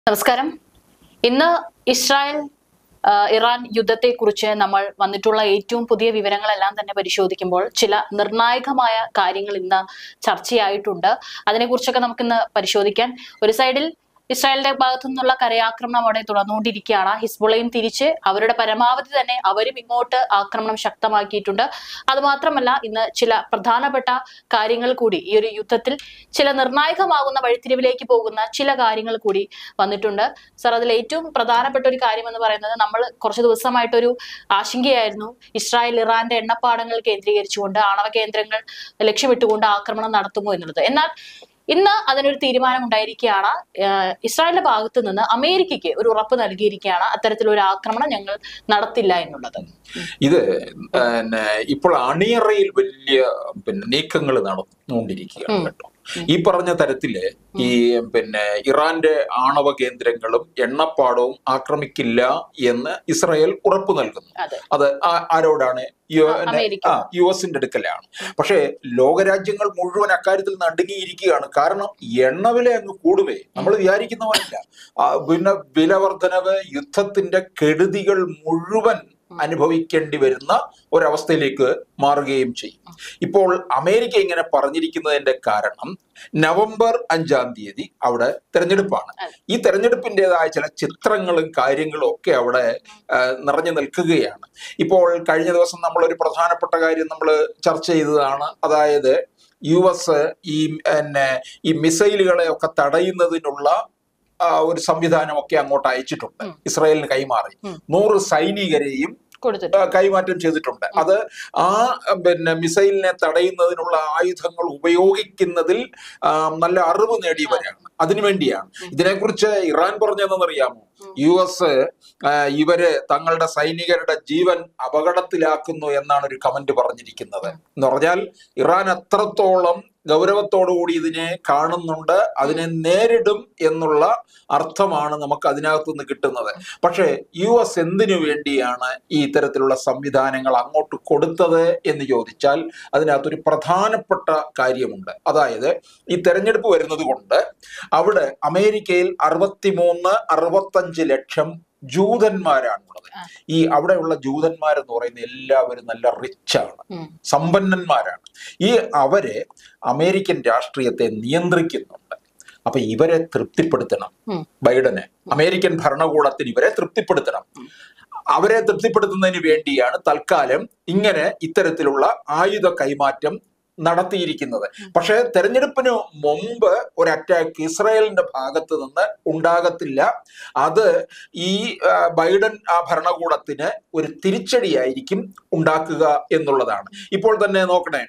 നമസ്കാരം ഇന്ന് ഇസ്രായേൽ ആ, ഇറാൻ യുദ്ധത്തെക്കുറിച്ച് നമ്മൾ വന്നിട്ടുള്ള ഏറ്റവും പുതിയ വിവരങ്ങളെല്ലാം തന്നെ പരിശോധിക്കുമ്പോൾ ചില നിർണായകമായ കാര്യങ്ങൾ ഇന്ന് ചർച്ചയായിട്ടുണ്ട് അതിനെക്കുറിച്ചൊക്കെ നമുക്കിന്ന് പരിശോധിക്കാൻ ഒരു സൈഡിൽ ഇസ്രായേലിന്റെ ഭാഗത്തു നിന്നുള്ള കരയാക്രമണം അവിടെ തുടർന്നുകൊണ്ടിരിക്കുകയാണ് ഹിസ്ബുള്ളയും തിരിച്ച് അവരുടെ പരമാവധി തന്നെ അവരും ഇങ്ങോട്ട് ആക്രമണം ശക്തമാക്കിയിട്ടുണ്ട് അതുമാത്രമല്ല ഇന്ന് ചില പ്രധാനപ്പെട്ട കാര്യങ്ങൾ കൂടി ഈ ഒരു യുദ്ധത്തിൽ ചില നിർണായകമാകുന്ന വഴിത്തിരിവിലേക്ക് പോകുന്ന ചില കാര്യങ്ങൾ കൂടി വന്നിട്ടുണ്ട് സർ അതിൽ ഏറ്റവും പ്രധാനപ്പെട്ട ഒരു കാര്യം എന്ന് പറയുന്നത് നമ്മൾ കുറച്ച് ദിവസമായിട്ടൊരു ആശങ്കയായിരുന്നു ഇസ്രായേൽ ഇറാന്റെ എണ്ണപ്പാടങ്ങൾ കേന്ദ്രീകരിച്ചുകൊണ്ട് ആണവ കേന്ദ്രങ്ങൾ ലക്ഷ്യമിട്ടുകൊണ്ട് ആക്രമണം നടത്തുമോ എന്നുള്ളത് എന്നാൽ ഇന്ന് അതിനൊരു തീരുമാനം ഉണ്ടായിരിക്കുകയാണ് ഏഹ് ഇസ്രായേലിന്റെ ഭാഗത്ത് നിന്ന് അമേരിക്കയ്ക്ക് ഒരു ഉറപ്പ് നൽകിയിരിക്കുകയാണ് അത്തരത്തിലൊരു ആക്രമണം ഞങ്ങൾ നടത്തില്ല എന്നുള്ളത് ഇത് പിന്നെ ഇപ്പോൾ അണിയറയിൽ വലിയ പിന്നെ നീക്കങ്ങൾ നടന്നുകൊണ്ടിരിക്കുകയാണ് ഉം. കേട്ടോ ഈ പറഞ്ഞ തരത്തില് ഈ പിന്നെ ഇറാന്റെ ആണവ കേന്ദ്രങ്ങളും എണ്ണപ്പാടവും ആക്രമിക്കില്ല എന്ന് ഇസ്രായേൽ ഉറപ്പു നൽകുന്നു അതെ അത് ആ- ആരോടാണ് യു- ആ, അമേരിക്ക. ആ യു എസിന്റെ അടുക്കലാണ് പക്ഷേ ലോകരാജ്യങ്ങൾ മുഴുവൻ അക്കാര്യത്തിൽ നടുങ്ങിയിരിക്കുകയാണ് കാരണം എണ്ണവില അങ്ങ് കൂടുമേ നമ്മൾ വിചാരിക്കുന്ന പോലില്ല ആ, പിന്നെ വില വർധനവ് യുദ്ധത്തിന്റെ കെടുതികൾ മുഴുവൻ അനുഭവിക്കേണ്ടി വരുന്ന ഒരവസ്ഥയിലേക്ക് മാറുകയും ചെയ്യും ഇപ്പോൾ അമേരിക്ക ഇങ്ങനെ പറഞ്ഞിരിക്കുന്നതിന്റെ കാരണം നവംബർ അഞ്ചാം തീയതി അവിടെ തെരഞ്ഞെടുപ്പാണ് അതെ. ഈ തെരഞ്ഞെടുപ്പിൻ്റെതായ ചില ചിത്രങ്ങളും കാര്യങ്ങളും ഒക്കെ അവിടെ ആ, നിറഞ്ഞു നിൽക്കുകയാണ് ഇപ്പോൾ കഴിഞ്ഞ ദിവസം നമ്മൾ ഒരു പ്രധാനപ്പെട്ട കാര്യം നമ്മൾ ചർച്ച ചെയ്തതാണ് അതായത് യു എസ് ഈ പിന്നെ ഈ മിസൈലുകളെ ഒക്കെ തടയുന്നതിനുള്ള ആ, ഒരു സംവിധാനമൊക്കെ അങ്ങോട്ട് അയച്ചിട്ടുണ്ട് ഉം. ഇസ്രായേലിന് കൈമാറി ഉം. നൂറ് സൈനികരെയും കൊടുത്തിട്ട് ആ, കൈമാറ്റം ചെയ്തിട്ടുണ്ട് അത് ആ പിന്നെ മിസൈലിനെ തടയുന്നതിനുള്ള ആയുധങ്ങൾ ഉപയോഗിക്കുന്നതിൽ ആ, നല്ല അറിവ് നേടിയവരാണ് അതിനുവേണ്ടിയാണ് ഇതിനെക്കുറിച്ച് ഇറാൻ പറഞ്ഞതെന്നറിയാമോ ഉം. യു എസ് ആ, ഇവര് തങ്ങളുടെ സൈനികരുടെ ജീവൻ അപകടത്തിലാക്കുന്നു എന്നാണ് ഒരു കമന്റ് പറഞ്ഞിരിക്കുന്നത് എന്ന് പറഞ്ഞാൽ ഇറാൻ അത്രത്തോളം ഗൗരവത്തോടുകൂടി ഇതിനെ കാണുന്നുണ്ട് അതിനെ നേരിടും എന്നുള്ള അർത്ഥമാണ് നമുക്ക് അതിനകത്ത് നിന്ന് കിട്ടുന്നത് പക്ഷേ യു എസ് എന്തിനു വേണ്ടിയാണ് ഈ ഇത്തരത്തിലുള്ള സംവിധാനങ്ങൾ അങ്ങോട്ട് കൊടുത്തത് എന്ന് ചോദിച്ചാൽ അതിനകത്തൊരു പ്രധാനപ്പെട്ട കാര്യമുണ്ട് അതായത് ഈ തെരഞ്ഞെടുപ്പ് വരുന്നത് കൊണ്ട് അവിടെ അമേരിക്കയിൽ അറുപത്തിമൂന്ന് അറുപത്തഞ്ച് ലക്ഷം ജൂതന്മാരാണുള്ളത് ആ. ഈ അവിടെയുള്ള ജൂതന്മാരെന്ന് പറയുന്ന എല്ലാവരും നല്ല റിച്ചാണ് ഉം. സമ്പന്നന്മാരാണ് ഈ അവരെ അമേരിക്കൻ രാഷ്ട്രീയത്തെ നിയന്ത്രിക്കുന്നുണ്ട് അപ്പൊ ഇവരെ തൃപ്തിപ്പെടുത്തണം ഉം. ബൈഡന് അമേരിക്കൻ ഭരണകൂടത്തിന് ഇവരെ തൃപ്തിപ്പെടുത്തണം അവരെ തൃപ്തിപ്പെടുത്തുന്നതിന് വേണ്ടിയാണ് തൽക്കാലം ഇങ്ങനെ ഇത്തരത്തിലുള്ള ആയുധ കൈമാറ്റം നടത്തിയിരിക്കുന്നത് പക്ഷേ തെരഞ്ഞെടുപ്പിന് മുമ്പ് ഒരു അറ്റാക്ക് ഇസ്രായേലിന്റെ ഭാഗത്ത് നിന്ന് ഉണ്ടാകത്തില്ല അത് ഈ ആ, ബൈഡൻ ആ ഭരണകൂടത്തിന് ഒരു തിരിച്ചടിയായിരിക്കും ഉണ്ടാക്കുക എന്നുള്ളതാണ് ഇപ്പോൾ തന്നെ നോക്കണേ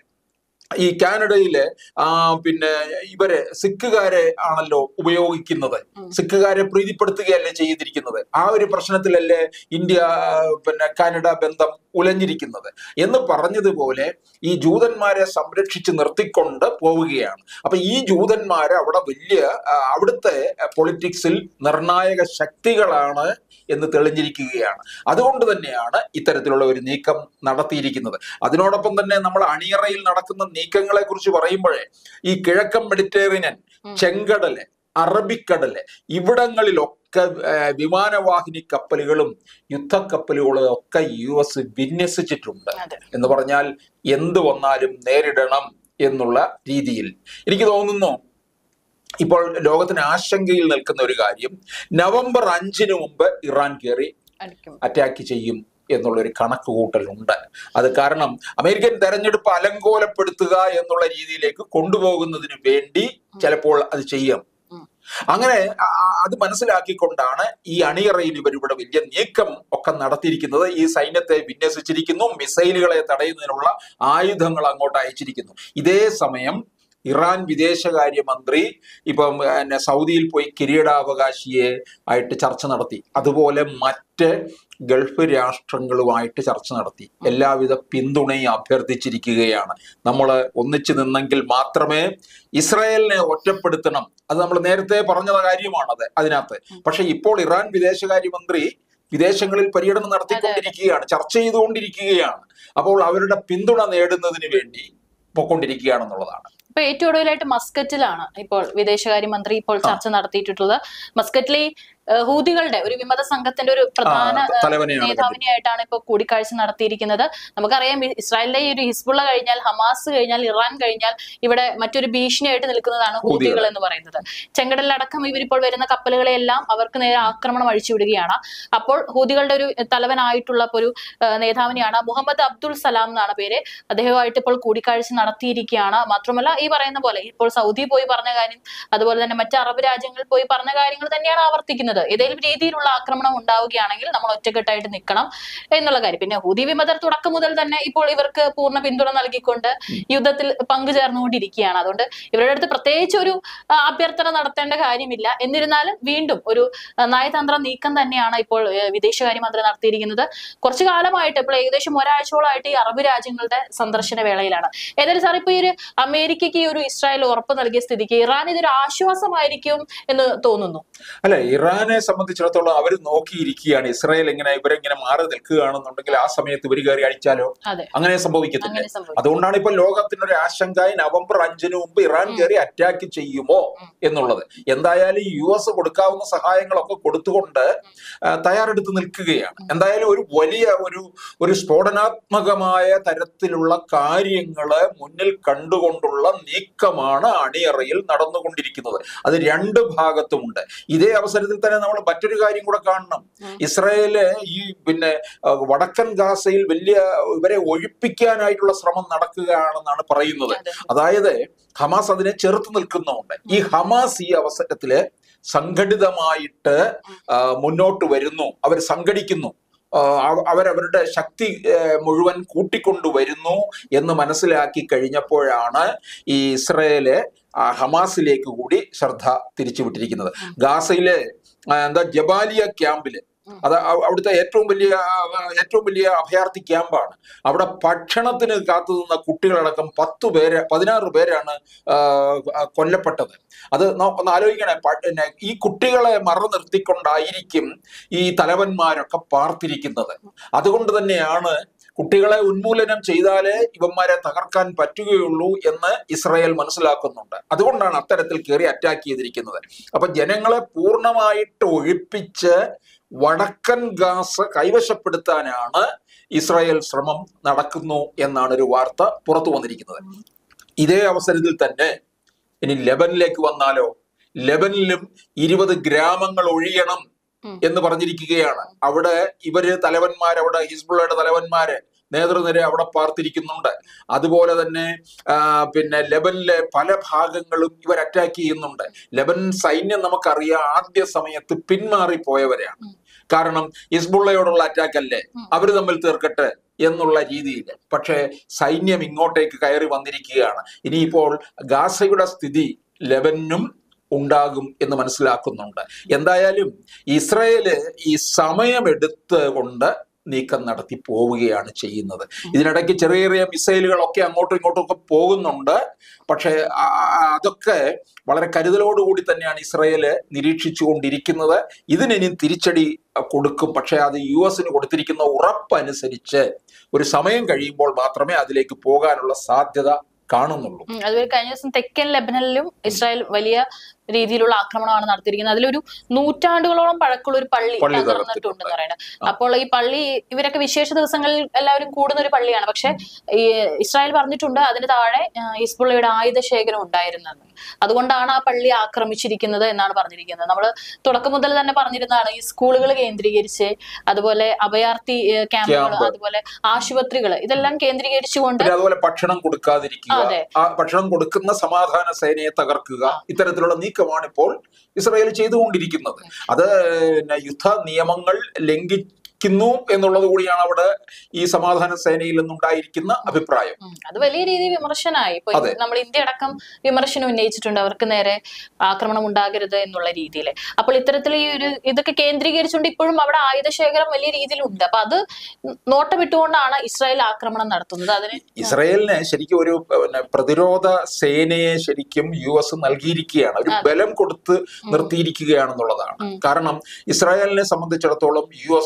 ഈ കാനഡയിലെ ആ പിന്നെ ഇവരെ സിഖുകാരെ ആണല്ലോ ഉപയോഗിക്കുന്നത് ഉം. സിഖുകാരെ പ്രീതിപ്പെടുത്തുകയല്ലേ ചെയ്തിരിക്കുന്നത് ആ ഒരു പ്രശ്നത്തിലല്ലേ ഇന്ത്യ ആ, പിന്നെ കാനഡ ബന്ധം ഉലഞ്ഞിരിക്കുന്നത് എന്ന് പറഞ്ഞതുപോലെ ഈ ജൂതന്മാരെ സംരക്ഷിച്ച് നിർത്തിക്കൊണ്ട് പോവുകയാണ് അപ്പൊ ഈ ജൂതന്മാര് അവിടെ വലിയ ആ, അവിടുത്തെ പൊളിറ്റിക്സിൽ നിർണായക ശക്തികളാണ് എന്ന് തെളിഞ്ഞിരിക്കുകയാണ് അതുകൊണ്ട് തന്നെയാണ് ഇത്തരത്തിലുള്ള ഒരു നീക്കം നടത്തിയിരിക്കുന്നത് അതിനോടൊപ്പം തന്നെ നമ്മൾ അണിയറയിൽ നടക്കുന്ന നീക്കങ്ങളെ കുറിച്ച് പറയുമ്പോഴേ ഈ കിഴക്കൻ മെഡിറ്ററേനിയൻ ഉം. ചെങ്കടല് അറബിക്കടല് ഇവിടങ്ങളിലൊക്കെ ആ, വിമാനവാഹിനി കപ്പലുകളും യുദ്ധക്കപ്പലുകളും ഒക്കെ യു എസ് വിന്യസിച്ചിട്ടുണ്ട് അതെ എന്ന് പറഞ്ഞാൽ എന്ത് വന്നാലും നേരിടണം എന്നുള്ള രീതിയിൽ എനിക്ക് തോന്നുന്നു ഇപ്പോൾ ലോകത്തിന് ആശങ്കയിൽ നിൽക്കുന്ന ഒരു കാര്യം നവംബർ അഞ്ചിന് മുമ്പ് ഇറാൻ കയറി അടിക്കും അറ്റാക്ക് ചെയ്യും എന്നുള്ളൊരു കണക്ക് കൂട്ടലുണ്ട് അത് കാരണം അമേരിക്കൻ തെരഞ്ഞെടുപ്പ് അലങ്കോലപ്പെടുത്തുക എന്നുള്ള രീതിയിലേക്ക് കൊണ്ടുപോകുന്നതിന് വേണ്ടി ചിലപ്പോൾ അത് ചെയ്യും ഉം. അങ്ങനെ ആ- ആ- അത് മനസ്സിലാക്കിക്കൊണ്ടാണ് ഈ അണിയറയിൽ ഇവർ ഇവിടെ വലിയ നീക്കം ഒക്കെ നടത്തിയിരിക്കുന്നത് ഈ സൈന്യത്തെ വിന്യസിച്ചിരിക്കുന്നു മിസൈലുകളെ തടയുന്നതിനുള്ള ആയുധങ്ങൾ അങ്ങോട്ട് അയച്ചിരിക്കുന്നു ഇതേ സമയം ഇറാൻ വിദേശകാര്യമന്ത്രി ഇപ്പം പിന്നെ സൗദിയിൽ പോയി കിരീടാവകാശിയെ ആയിട്ട് ചർച്ച നടത്തി അതുപോലെ മറ്റ് ഗൾഫ് രാഷ്ട്രങ്ങളുമായിട്ട് ചർച്ച നടത്തി എല്ലാവിധ പിന്തുണയും അഭ്യർത്ഥിച്ചിരിക്കുകയാണ് നമ്മൾ ഒന്നിച്ചു നിന്നെങ്കിൽ മാത്രമേ ഇസ്രായേലിനെ ഒറ്റപ്പെടുത്തണം അത് നമ്മൾ നേരത്തെ പറഞ്ഞ കാര്യമാണത് അതിനകത്ത് പക്ഷെ ഇപ്പോൾ ഇറാൻ വിദേശകാര്യമന്ത്രി വിദേശങ്ങളിൽ പര്യടനം നടത്തിക്കൊണ്ടിരിക്കുകയാണ് ചർച്ച ചെയ്തുകൊണ്ടിരിക്കുകയാണ് അപ്പോൾ അവരുടെ പിന്തുണ നേടുന്നതിന് വേണ്ടി പൊക്കൊണ്ടിരിക്കുകയാണെന്നുള്ളതാണ് ഇപ്പൊ ഏറ്റവും ഒടുവിലായിട്ട് മസ്കറ്റിലാണ് ഇപ്പോൾ വിദേശകാര്യമന്ത്രി ഇപ്പോൾ ചർച്ച നടത്തിയിട്ടുള്ളത് മസ്കറ്റിലെ ഏഹ്, ഹൂതികളുടെ ഒരു വിമത സംഘത്തിന്റെ ഒരു പ്രധാന ആ, തലവനെയാണ് നേതാവിനെയായിട്ടാണ് ഇപ്പോൾ കൂടിക്കാഴ്ച നടത്തിയിരിക്കുന്നത് നമുക്കറിയാം ഈ ഇസ്രായേലിലെ ഈ ഒരു ഹിസ്ബുള്ള കഴിഞ്ഞാൽ ഹമാസ് കഴിഞ്ഞാൽ ഇറാൻ കഴിഞ്ഞാൽ ഇവിടെ മറ്റൊരു ഭീഷണിയായിട്ട് നിൽക്കുന്നതാണ് ഹൂതികൾ എന്ന് പറയുന്നത് ചെങ്കടലിലടക്കം ഇവരിപ്പോൾ വരുന്ന കപ്പലുകളെല്ലാം അവർക്ക് നേരെ ആക്രമണം അഴിച്ചുവിടുകയാണ് അപ്പോൾ ഹൂതികളുടെ ഒരു തലവനായിട്ടുള്ള ഒരു ആ, നേതാവിനെയാണ് മുഹമ്മദ് അബ്ദുൾ സലാം എന്നാണ് പേര് അദ്ദേഹമായിട്ട് ഇപ്പോൾ കൂടിക്കാഴ്ച നടത്തിയിരിക്കുകയാണ് മാത്രമല്ല ഈ പറയുന്ന പോലെ ഇപ്പോൾ സൗദി പോയി പറഞ്ഞ കാര്യം അതുപോലെ തന്നെ മറ്റ് അറബ് രാജ്യങ്ങളിൽ പോയി പറഞ്ഞ കാര്യങ്ങൾ തന്നെയാണ് ആവർത്തിക്കുന്നത് ഏതെങ്കിലും രീതിയിലുള്ള ആക്രമണം ഉണ്ടാവുകയാണെങ്കിൽ നമ്മൾ ഒറ്റക്കെട്ടായിട്ട് നിൽക്കണം എന്നുള്ള കാര്യം പിന്നെ ഹൂതി വിമതർ തുടക്കം മുതൽ തന്നെ ഇപ്പോൾ ഇവർക്ക് പൂർണ്ണ പിന്തുണ നൽകിക്കൊണ്ട് യുദ്ധത്തിൽ പങ്കുചേർന്നുകൊണ്ടിരിക്കുകയാണ് അതുകൊണ്ട് ഇവരുടെ അടുത്ത് പ്രത്യേകിച്ച് ഒരു ആ, അഭ്യർത്ഥന നടത്തേണ്ട കാര്യമില്ല എന്നിരുന്നാലും വീണ്ടും ഒരു ആ, നയതന്ത്ര നീക്കം തന്നെയാണ് ഇപ്പോൾ ഏ, വിദേശകാര്യമന്ത്രി നടത്തിയിരിക്കുന്നത് കുറച്ചു കാലമായിട്ട് ഇപ്പോൾ ഏകദേശം ഒരാഴ്ചയോളമായിട്ട് ഈ അറബ് രാജ്യങ്ങളുടെ സന്ദർശന വേളയിലാണ് ഏതായാലും സാർ ഇപ്പൊ ഈ ഒരു അമേരിക്കയ്ക്ക് ഈ ഒരു ഇസ്രായേൽ ഉറപ്പ് നൽകിയ സ്ഥിതിക്ക് ഇറാൻ ഇതൊരു ആശ്വാസമായിരിക്കും എന്ന് തോന്നുന്നു അല്ല ഇറാനെ സംബന്ധിച്ചിടത്തോളം അവർ നോക്കിയിരിക്കുകയാണ് ഇസ്രായേൽ ഇങ്ങനെ ഇവരെങ്ങനെ മാറി നിൽക്കുകയാണെന്നുണ്ടെങ്കിൽ ആ സമയത്ത് ഇവർ കയറി അടിച്ചാലോ അതെ അങ്ങനെ സംഭവിക്കത്തില്ല അങ്ങനെ സംഭവിക്കും അതുകൊണ്ടാണ് ഇപ്പൊ ലോകത്തിനൊരു ആശങ്കായി നവംബർ അഞ്ചിന് മുമ്പ് ഇറാൻ കയറി അറ്റാക്ക് ചെയ്യുമോ എന്നുള്ളത് എന്തായാലും യു എസ് കൊടുക്കാവുന്ന സഹായങ്ങളൊക്കെ കൊടുത്തുകൊണ്ട് ആ, തയ്യാറെടുത്ത് നിൽക്കുകയാണ് എന്തായാലും ഒരു വലിയ ഒരു ഒരു സ്ഫോടനാത്മകമായ തരത്തിലുള്ള കാര്യങ്ങള് മുന്നിൽ കണ്ടുകൊണ്ടുള്ള നീക്കമാണ് അണിയറയിൽ നടന്നുകൊണ്ടിരിക്കുന്നത് അത് രണ്ട് ഭാഗത്തുമുണ്ട് ഇതേ അവസരത്തിൽ തന്നെ നമ്മൾ മറ്റൊരു കാര്യം കൂടെ കാണണം ഉം. ഇസ്രായേല് ഈ പിന്നെ ആ, വടക്കൻ ഗാസയിൽ വലിയ ഇവരെ ഒഴിപ്പിക്കാനായിട്ടുള്ള ശ്രമം നടക്കുകയാണെന്നാണ് പറയുന്നത് അതെ. അതായത് ഹമാസ് അതിനെ ചെറുത്ത് നിൽക്കുന്നുണ്ട് ഈ ഹമാസ് ഈ അവസരത്തില് സംഘടിതമായിട്ട് ആ, മുന്നോട്ട് വരുന്നു അവർ സംഘടിക്കുന്നു ആ, അവ- അവരവരുടെ ശക്തി ഏ, മുഴുവൻ കൂട്ടിക്കൊണ്ടുവരുന്നു എന്ന് മനസ്സിലാക്കി കഴിഞ്ഞപ്പോഴാണ് ഈ ഇസ്രയേല് ആ, ഹമാസിലേക്ക് കൂടി ശ്രദ്ധ തിരിച്ചുവിട്ടിരിക്കുന്നത് ഗാസയിലെ ആ, എന്താ ജബാലിയ ക്യാമ്പില് അത് അവ- അവിടുത്തെ ഏറ്റവും വലിയ ആ, ഏറ്റവും വലിയ അഭയാർത്ഥി ക്യാമ്പാണ് അവിടെ ഭക്ഷണത്തിന് കാത്തു നിന്ന കുട്ടികളടക്കം പത്തു പേര് പതിനാറ് പേരാണ് ആ, ആ, കൊല്ലപ്പെട്ടത് അത് നോ- ഒന്ന് ആലോചിക്കണേ പ- പിന്നെ ഈ കുട്ടികളെ മറ നിർത്തിക്കൊണ്ടായിരിക്കും ഈ തലവന്മാരൊക്കെ പാർത്തിരിക്കുന്നത് അതുകൊണ്ട് തന്നെയാണ് കുട്ടികളെ ഉന്മൂലനം ചെയ്താലേ ഇവന്മാരെ തകർക്കാൻ പറ്റുകയുള്ളൂ എന്ന് ഇസ്രായേൽ മനസ്സിലാക്കുന്നുണ്ട് അതുകൊണ്ടാണ് അത്തരത്തിൽ കയറി അറ്റാക്ക് ചെയ്തിരിക്കുന്നത് അപ്പൊ ജനങ്ങളെ പൂർണ്ണമായിട്ട് ഒഴിപ്പിച്ച് വടക്കൻ ഗാസ് കൈവശപ്പെടുത്താനാണ് ഇസ്രായേൽ ശ്രമം നടക്കുന്നു എന്നാണ് ഒരു വാർത്ത പുറത്തു വന്നിരിക്കുന്നത് ഇതേ അവസരത്തിൽ തന്നെ ഇനി ലെബനിലേക്ക് വന്നാലോ ലെബനിലും ഇരുപത് ഗ്രാമങ്ങൾ ഒഴിയണം ഉം. എന്ന് പറഞ്ഞിരിക്കുകയാണ് അവിടെ ഇവര് തലവന്മാർ അവിടെ ഹിസ്ബുള്ളയുടെ തലവന്മാര് നേതൃനിര അവിടെ പാർത്തിരിക്കുന്നുണ്ട് അതുപോലെ തന്നെ ആ, പിന്നെ ലെബനിലെ പല ഭാഗങ്ങളും ഇവർ അറ്റാക്ക് ചെയ്യുന്നുണ്ട് ലെബൻ സൈന്യം നമുക്കറിയാം ആദ്യ സമയത്ത് പിന്മാറിപ്പോയവരാണ് ഉം. കാരണം ഹിസ്ബുള്ളയോടുള്ള അറ്റാക്ക് അല്ലേ ഉം. അവര് തമ്മിൽ തീർക്കട്ടെ എന്നുള്ള രീതിയിൽ പക്ഷേ സൈന്യം ഇങ്ങോട്ടേക്ക് കയറി വന്നിരിക്കുകയാണ് ഇനിയിപ്പോൾ ഗാസയുടെ സ്ഥിതി ലെബനും ഉണ്ടാകും എന്ന് മനസ്സിലാക്കുന്നുണ്ട് എന്തായാലും ഇസ്രയേല് ഈ സമയമെടുത്ത് കൊണ്ട് നീക്കം നടത്തി പോവുകയാണ് ചെയ്യുന്നത് ഇതിനിടയ്ക്ക് ചെറിയ ചെറിയ മിസൈലുകളൊക്കെ അങ്ങോട്ടും ഇങ്ങോട്ടും ഒക്കെ പോകുന്നുണ്ട് പക്ഷേ ആ- ആ- അതൊക്കെ വളരെ കരുതലോടുകൂടി തന്നെയാണ് ഇസ്രയേല് നിരീക്ഷിച്ചു കൊണ്ടിരിക്കുന്നത് ഇതിനി തിരിച്ചടി അഹ്, കൊടുക്കും പക്ഷേ അത് യു എസിന് കൊടുത്തിരിക്കുന്ന ഉറപ്പനുസരിച്ച് ഒരു സമയം കഴിയുമ്പോൾ മാത്രമേ അതിലേക്ക് പോകാനുള്ള സാധ്യത കാണുന്നുള്ളൂ ഉം, അതുപോലെ കഴിഞ്ഞ ദിവസം തെക്കൻ ലെബനനിലും ഇസ്രായേൽ വലിയ രീതിയിലുള്ള ആക്രമണമാണ് നടത്തിയിരിക്കുന്നത് അതിലൊരു നൂറ്റാണ്ടുകളോളം പഴക്കമുള്ള ഒരു പള്ളി പള്ളി തകർന്നിട്ടുണ്ടെന്ന് പറയുന്നത് അപ്പോൾ ഈ പള്ളി ഇവരൊക്കെ വിശേഷ ദിവസങ്ങളിൽ എല്ലാവരും കൂടുന്ന ഒരു പള്ളിയാണ് പക്ഷെ ഈ ഇസ്രായേൽ പറഞ്ഞിട്ടുണ്ട് അതിന് താഴെ ആ, ഹിസ്ബുള്ളയുടെ ആയുധ ശേഖരം ഉണ്ടായിരുന്നെന്ന് അതുകൊണ്ടാണ് ആ പള്ളി ആക്രമിച്ചിരിക്കുന്നത് എന്നാണ് പറഞ്ഞിരിക്കുന്നത് നമ്മൾ തുടക്കം മുതൽ തന്നെ പറഞ്ഞിരുന്നതാണ് ഈ സ്കൂളുകൾ കേന്ദ്രീകരിച്ച് അതുപോലെ അഭയാർത്ഥി ഏ, ക്യാമ്പുകൾ ക്യാമ്പ്. അതുപോലെ ആശുപത്രികൾ ഇതെല്ലാം കേന്ദ്രീകരിച്ചുകൊണ്ട് പിന്നെ അതുപോലെ ഭക്ഷണം കൊടുക്കാതിരിക്കുക അതെ. ആ ഭക്ഷണം കൊടുക്കുന്ന സമാധാന സേനയെ തകർക്കുക ഇത്തരത്തിലുള്ള നീക്കമാണ് ഇപ്പോൾ ഇസ്രായേൽ ചെയ്തുകൊണ്ടിരിക്കുന്നത് അത് പിന്നെ യുദ്ധ നിയമങ്ങൾ ലംഘിക്കുന്നു എന്നുള്ളത് കൂടിയാണ് അവിടെ ഈ സമാധാന സേനയിൽ നിന്നുണ്ടായിരിക്കുന്ന അഭിപ്രായം ഉം. അത് വലിയ രീതിയിൽ വിമർശനമായി ഇപ്പൊ അതെ. നമ്മൾ ഇന്ത്യ അടക്കം വിമർശനം ഉന്നയിച്ചിട്ടുണ്ട് അവർക്ക് നേരെ ആക്രമണം ഉണ്ടാകരുത് എന്നുള്ള രീതിയിൽ അപ്പോൾ ഇത്തരത്തിൽ ഈ ഒരു ഇതൊക്കെ കേന്ദ്രീകരിച്ചുകൊണ്ട് ഇപ്പോഴും അവിടെ ആയുധശേഖരം വലിയ രീതിയിലുണ്ട് അപ്പൊ അത് നോട്ടമിട്ടുകൊണ്ടാണ് ഇസ്രായേൽ ആക്രമണം നടത്തുന്നത് അതിന് ഇസ്രായേലിന് ശരിക്കും ഒരു പിന്നെ പ്രതിരോധ സേനയെ ശരിക്കും യു എസ് നൽകിയിരിക്കുകയാണ് ഒരു ബലം കൊടുത്ത് നിർത്തിയിരിക്കുകയാണെന്നുള്ളതാണ് ഉം. കാരണം ഇസ്രായേലിനെ സംബന്ധിച്ചിടത്തോളം യു എസ് അവർക്ക്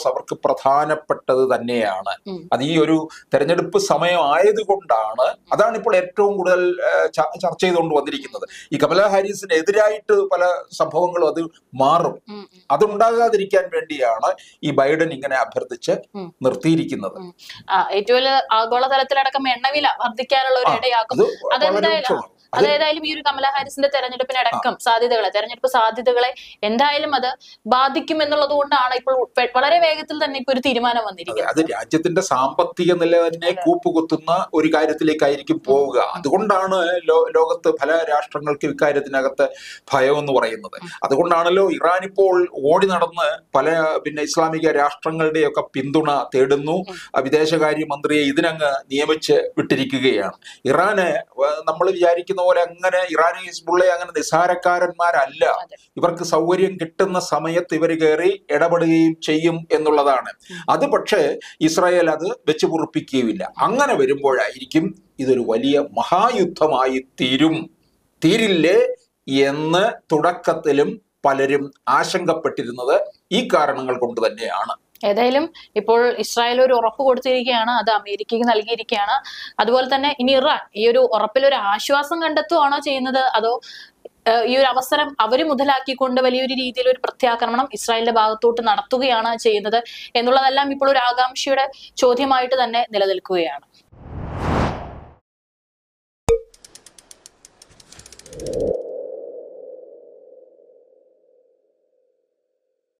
പ്രധാനപ്പെട്ടത് തന്നെയാണ് ഉം. അത് ഈ ഒരു തെരഞ്ഞെടുപ്പ് സമയം ആയതുകൊണ്ടാണ് അതാണ് ഇപ്പോൾ ഏറ്റവും കൂടുതൽ ആ, ച- ചർച്ച ചെയ്തുകൊണ്ട് വന്നിരിക്കുന്നത് ഈ കമല ഹാരിസിന് എതിരായിട്ട് പല സംഭവങ്ങളും അത് മാറും ഉം, ഉം. അതുണ്ടാകാതിരിക്കാൻ വേണ്ടിയാണ് ഈ ബൈഡൻ ഇങ്ങനെ അഭ്യർത്ഥിച്ച് ഉം. നിർത്തിയിരിക്കുന്നത് ആ, ഏറ്റവും വലിയ ആഗോളതലത്തിലടക്കം എണ്ണവില വർദ്ധിക്കാനുള്ള ഒരു ആ, ഇടയാക്കും അത് വളരെ അതെന്തായാലും മുഖ്യമാണ് അത് അതേതായാലും ഈ ഒരു കമല ഹാരിസിന്റെ തെരഞ്ഞെടുപ്പിനടക്കം സാധ്യതകളെ തെരഞ്ഞെടുപ്പ് സാധ്യതകളെ എന്തായാലും അത് ബാധിക്കും എന്നുള്ളത് കൊണ്ടാണ് ഇപ്പോൾ പെ- വളരെ വേഗത്തിൽ തന്നെ ഇപ്പൊ ഒരു തീരുമാനം അതെ, വന്നിരിക്കുന്നത് അത് രാജ്യത്തിന്റെ സാമ്പത്തിക നില തന്നെ കൂപ്പുകുത്തുന്ന ഒരു കാര്യത്തിലേക്കായിരിക്കും പോവുക അതുകൊണ്ടാണ് ലോ- ലോകത്ത് പല രാഷ്ട്രങ്ങൾക്ക് ഇക്കാര്യത്തിനകത്ത് ഭയം എന്ന് പറയുന്നത് അതുകൊണ്ടാണല്ലോ ഇറാൻ ഇപ്പോൾ ഓടി നടന്ന് പല പിന്നെ ഇസ്ലാമിക രാഷ്ട്രങ്ങളുടെയൊക്കെ പിന്തുണ തേടുന്നു ആ വിദേശകാര്യ മന്ത്രിയെ ഇതിനങ്ങ് നിയമിച്ച് വിട്ടിരിക്കുകയാണ് ഇറാന് നമ്മൾ വിചാരിക്കുന്ന പോലെ അങ്ങനെ ഇറാനി ഹിസ്ബുള്ളയെ അങ്ങനെ നിസാരക്കാരന്മാരല്ല അതെ. ഇവർക്ക് സൗകര്യം കിട്ടുന്ന സമയത്ത് ഇവർ കയറി ഇടപെടുകയും ചെയ്യും എന്നുള്ളതാണ് അത് പക്ഷേ ഇസ്രായേൽ അത് വെച്ച് പൊറുപ്പിക്കുകയുമില്ല അങ്ങനെ വരുമ്പോഴായിരിക്കും ഇതൊരു വലിയ മഹായുദ്ധമായി തീരും തീരില്ലേ എന്ന് തുടക്കത്തിലും പലരും ആശങ്കപ്പെട്ടിരുന്നത് ഈ കാരണങ്ങൾ കൊണ്ട് തന്നെയാണ് ഏതായാലും ഇപ്പോൾ ഇസ്രായേൽ ഒരു ഉറപ്പ് കൊടുത്തിരിക്കുകയാണ് അത് അമേരിക്കയ്ക്ക് നൽകിയിരിക്കുകയാണ് അതുപോലെ തന്നെ ഇനി ഇറാൻ ഈ ഒരു ഉറപ്പിൽ ഒരു ആശ്വാസം കണ്ടെത്തുവാണോ ചെയ്യുന്നത് അതോ ഏഹ്, ഈ ഒരു അവസരം അവർ മുതലാക്കിക്കൊണ്ട് വലിയൊരു രീതിയിൽ ഒരു പ്രത്യാക്രമണം ഇസ്രായേലിന്റെ ഭാഗത്തോട്ട് നടത്തുകയാണ് ചെയ്യുന്നത് എന്നുള്ളതെല്ലാം ഇപ്പോൾ ഒരു ആകാംക്ഷയുടെ ചോദ്യമായിട്ട് തന്നെ നിലനിൽക്കുകയാണ്